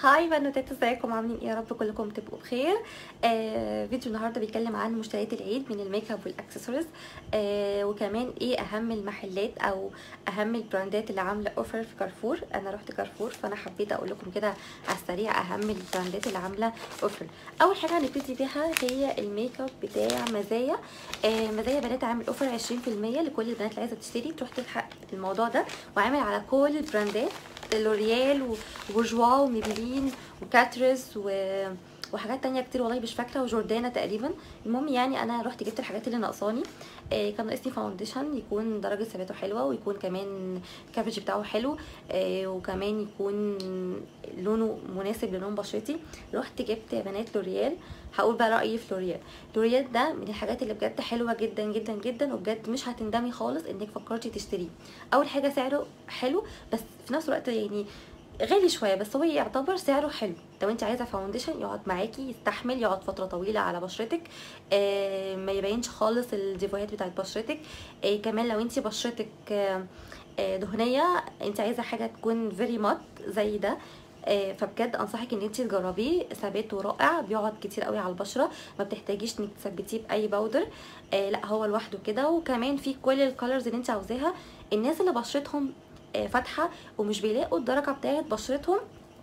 هاي بنوتات ازيكم عاملين ايه يا رب كلكم تبقوا بخير آه فيديو النهارده بيتكلم عن مشتريات العيد من الميك اب والاكسسوارز آه وكمان ايه اهم المحلات او اهم البراندات اللي عامله اوفر في كارفور انا رحت كارفور فانا حبيت اقول لكم كده على السريع اهم البراندات اللي عامله اوفر اول حاجه هنبتدي بيها هي الميك اب بتاع مزايا آه مزايا بنات عامل اوفر 20% لكل البنات اللي عايزه تشتري تروح تلحق الموضوع ده وعامل على كل البراندات لوريال وبورجوا وميبلين وكاتريز و وحاجات تانية كتير والله مش فاكره وجوردانا تقريبا المهم يعني انا رحت جبت الحاجات اللي ناقصاني آه كان ناقصني فاونديشن يكون درجه ثباته حلوه ويكون كمان الكافج بتاعه حلو آه وكمان يكون لونه مناسب للون بشرتي رحت جبت يا بنات لوريال هقول بقى رايي في لوريال لوريال ده من الحاجات اللي بجد حلوه جدا جدا جدا وبجد مش هتندمي خالص انك فكرتي تشتريه اول حاجه سعره حلو بس في نفس الوقت يعني غالي شويه بس هو يعتبر سعره حلو لو انت عايزه فاونديشن يقعد معاكي يستحمل يقعد فتره طويله على بشرتك آه ما يبينش خالص الديفوهات بتاعت بشرتك آه كمان لو انت بشرتك آه دهنيه انت عايزه حاجه تكون فيري مات زي ده آه فبجد انصحك ان انت تجربيه ثباته رائع بيقعد كتير قوي على البشره ما بتحتاجيش انك تثبتيه باي باودر آه لا هو لوحده كده وكمان في كل الكالرز اللي انت عاوزاها الناس اللي بشرتهم آه فاتحه ومش بيلاقوا الدرجه بتاعت بشرتهم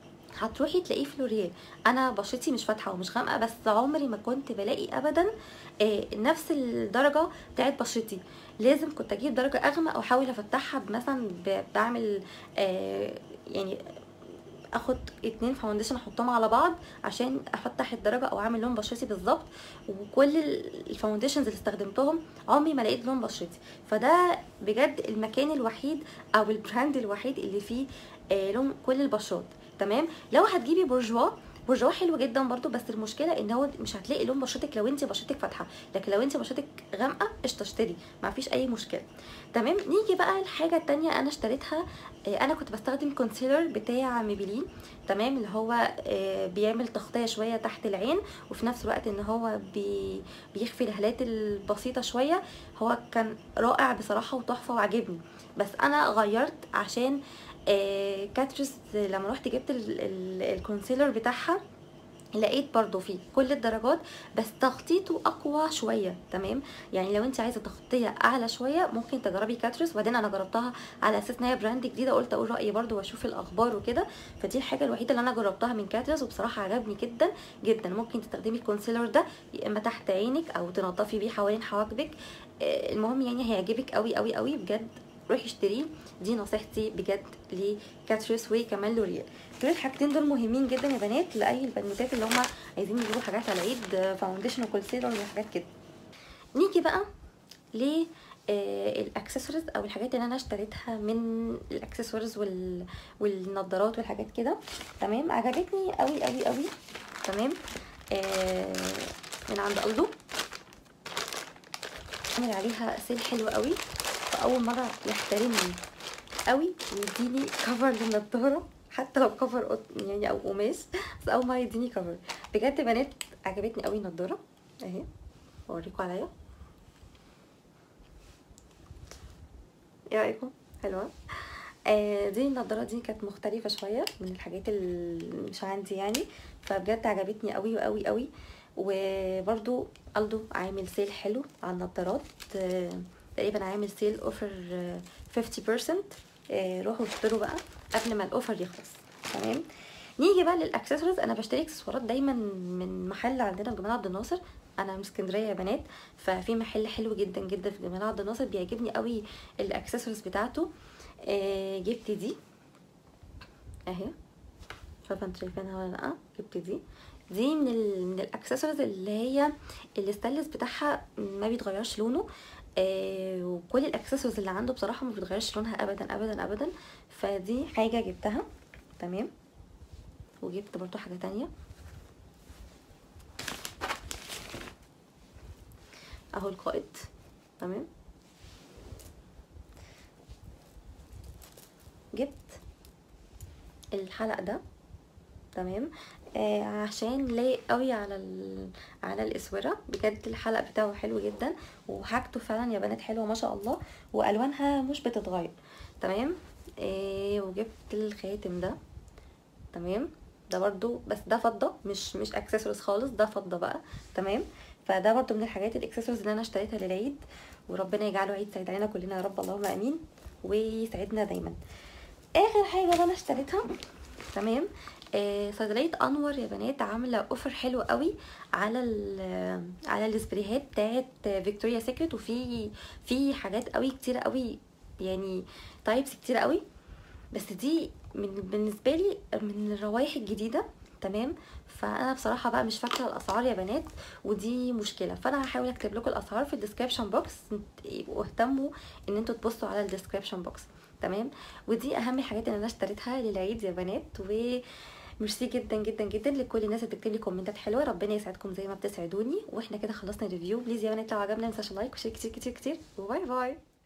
هتروحي تلاقيه في لوريال انا بشرتي مش فاتحه ومش غامقه بس عمري ما كنت بلاقي ابدا آه نفس الدرجه بتاعت بشرتي لازم كنت اجيب درجه اغمق او احاول افتحها مثلا بعمل آه يعني اخد اتنين فاونديشن احطهم على بعض عشان افتح الدرجه او اعمل لون بشرتي بالظبط وكل الفاونديشنز اللي استخدمتهم عمري ما لقيت لون بشرتي فده بجد المكان الوحيد او البراند الوحيد اللي فيه آه لون كل البشرات تمام لو هتجيبي بورجوا بورجوا حلو جدا برضو بس المشكله ان هو مش هتلاقي لون بشرتك لو انت بشرتك فاتحه لكن لو انت بشرتك غامقه قشطه اشتري ما فيش اي مشكله تمام نيجي بقى الحاجه التانية انا اشتريتها انا كنت بستخدم كونسيلر بتاع ميبلين تمام اللي هو بيعمل تغطيه شويه تحت العين وفي نفس الوقت ان هو بي بيخفي الهالات البسيطه شويه هو كان رائع بصراحه وتحفه وعجبني بس انا غيرت عشان كاتريس لما رحت جبت الكونسيلر بتاعها لقيت برضو فيه كل الدرجات بس تغطيته اقوى شويه تمام يعني لو انت عايزه تغطيه اعلى شويه ممكن تجربي كاتريس وبعدين انا جربتها على اساس ان هي براند جديده قلت اقول رايي برضو واشوف الاخبار وكده فدي الحاجه الوحيده اللي انا جربتها من كاتريس وبصراحه عجبني جدا جدا ممكن تستخدمي الكونسيلر ده يا اما تحت عينك او تنضفي بيه حوالين حواجبك المهم يعني هيعجبك قوي قوي قوي بجد روحي اشتريه دي نصيحتي بجد لكاتريس وكمان لوريال دول الحاجتين دول مهمين جدا يا بنات لاي البنوتات اللي هم عايزين يجيبوا حاجات على العيد فاونديشن وكونسيلر وحاجات كده نيجي بقى ل الاكسسوارز او الحاجات اللي انا اشتريتها من الاكسسوارز وال... والنضارات والحاجات كده تمام عجبتني قوي قوي قوي تمام آه من عند الدو عامل عليها سيل حلو قوي فاول مره يحترمني قوي ويديني كفر للنضاره حتى لو كفر قطن يعني او قماش بس اول مره يديني كفر بجد بنات عجبتني قوي النضاره اهي اوريكم عليا ايه رايكم حلوه آه دي النضاره دي كانت مختلفه شويه من الحاجات اللي مش عندي يعني فبجد عجبتني قوي قوي قوي وبرده الدو عامل سيل حلو على النضارات آه تقريبا عامل سيل اوفر 50% آه روحوا اشتروا بقى قبل ما الاوفر يخلص تمام نيجي بقى للاكسسوارز انا بشتري اكسسوارات دايما من محل عندنا في جمال عبد الناصر انا من اسكندريه يا بنات ففي محل حلو جدا جدا في جمال عبد الناصر بيعجبني قوي الاكسسوارز بتاعته آه جبت دي اهي مش عارفه انتوا شايفينها ولا لا جبت دي دي من ال من الاكسسوارز اللي هي الستانلس بتاعها ما بيتغيرش لونه آه وكل الاكسسوارز اللي عنده بصراحه ما بتغيرش لونها ابدا ابدا ابدا فدي حاجه جبتها تمام وجبت برضو حاجه تانية اهو القائد تمام جبت الحلق ده تمام آه عشان لايق قوي على ال... على الاسوره بجد الحلق بتاعه حلو جدا وحاجته فعلا يا بنات حلوه ما شاء الله والوانها مش بتتغير تمام آه وجبت الخاتم ده تمام ده برضو بس ده فضه مش مش اكسسوارز خالص ده فضه بقى تمام فده برضو من الحاجات الاكسسوارز اللي انا اشتريتها للعيد وربنا يجعله عيد سعيد علينا كلنا يا رب اللهم امين ويسعدنا دايما اخر حاجه بقى انا اشتريتها تمام آه صيدليه انور يا بنات عامله اوفر حلو قوي على ال على السبريهات بتاعت فيكتوريا سيكريت وفي في حاجات قوي كتير قوي يعني تايبس كتير قوي بس دي من بالنسبه لي من الروايح الجديده تمام فانا بصراحه بقى مش فاكره الاسعار يا بنات ودي مشكله فانا هحاول اكتب لكم الاسعار في الديسكريبشن بوكس واهتموا ان انتوا تبصوا على الديسكريبشن بوكس تمام ودي اهم الحاجات اللي انا اشتريتها للعيد يا بنات و ميرسي جدا جدا جدا لكل الناس اللي بتكتب لي كومنتات حلوه ربنا يسعدكم زي ما بتسعدوني واحنا كده خلصنا الريفيو بليز يا بنات لو عجبنا ما تنساش لايك وشير كتير كتير كتير وباي باي